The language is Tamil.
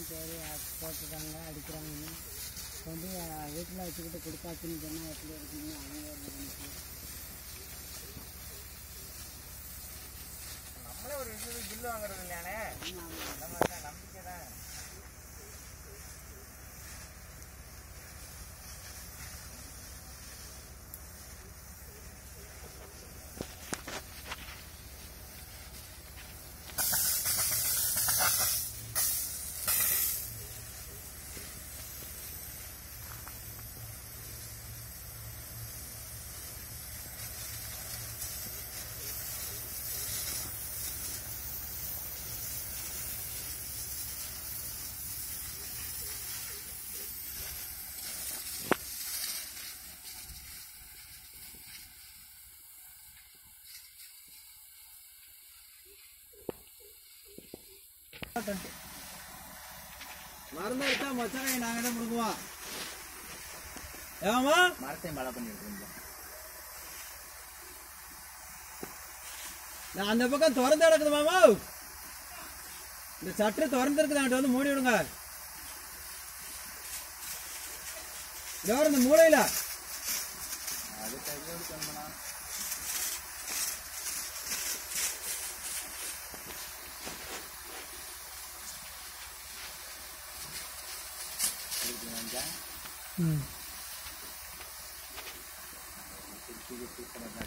சரி அது போட்டுட்டாங்க அடிக்கிறாங்கன்னு கொண்டு வீட்டில் வச்சுக்கிட்டு கொடுத்தாச்சுன்னு சொன்னால் எப்படி இருக்குன்னு அவங்க ஒரு நினைப்பு. நம்மளே ஒரு விஷயத்துக்கு பில்லு வாங்குறது இல்லையானே ஆமா, ஆமா. அந்த மாதிரி தான் நம்பிக்கை தான் மருந்து எடுத்தா மொச்சக்காயை நாங்க தான் கொடுக்குவோம் ஏமா மரத்தையும் மழை பண்ணிட்டு இருந்தோம் நான் அந்த பக்கம் திறந்து கிடக்குது மாமா இந்த சற்று திறந்து இருக்குது அங்கிட்ட வந்து மூடி விடுங்க இதோ இந்த மூலையில அது கையோடு கிளம்புனா